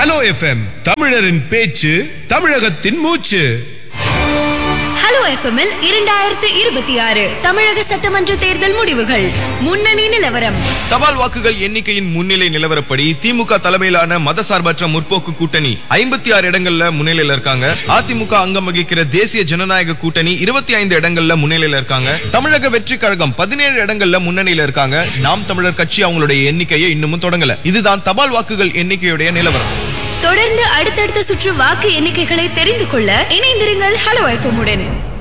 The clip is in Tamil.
ஹலோ எஃப்எம் தமிழரின் பேச்சு தமிழகத்தின் மூச்சு ஹலோ எஃப்எம்மில் இரண்டாயிரத்து இருபத்தி ஆறு தமிழக சட்டமன்ற தேர்தல் முடிவுகள் முன்னணி நிலவரம் தபால் வாக்குகள் எண்ணிக்கையின் முன்னிலை நிலவரப்படி திமுக தலைமையிலான மதசார்பற்ற முற்போக்கு கூட்டணி ஐம்பத்தி ஆறு இடங்கள்ல முன்னிலையில இருக்காங்க அதிமுக அங்கம் வகிக்கிற தேசிய ஜனநாயக கூட்டணி இருபத்தி ஐந்து இடங்கள்ல முன்னிலையில இருக்காங்க தமிழக வெற்றி கழகம் பதினேழு இடங்கள்ல முன்னணியில இருக்காங்க நாம் தமிழர் கட்சி அவங்களுடைய எண்ணிக்கையை இன்னமும் தொடங்கல இதுதான் தபால் வாக்குகள் எண்ணிக்கையுடைய நிலவரம் தொடர்ந்து அடுத்தடுத்த சுற்று வாக்கு எண்ணிக்கைகளை தெரிந்து கொள்ள இணைந்திருங்கள் ஹலோ எஃப்எம் உடன்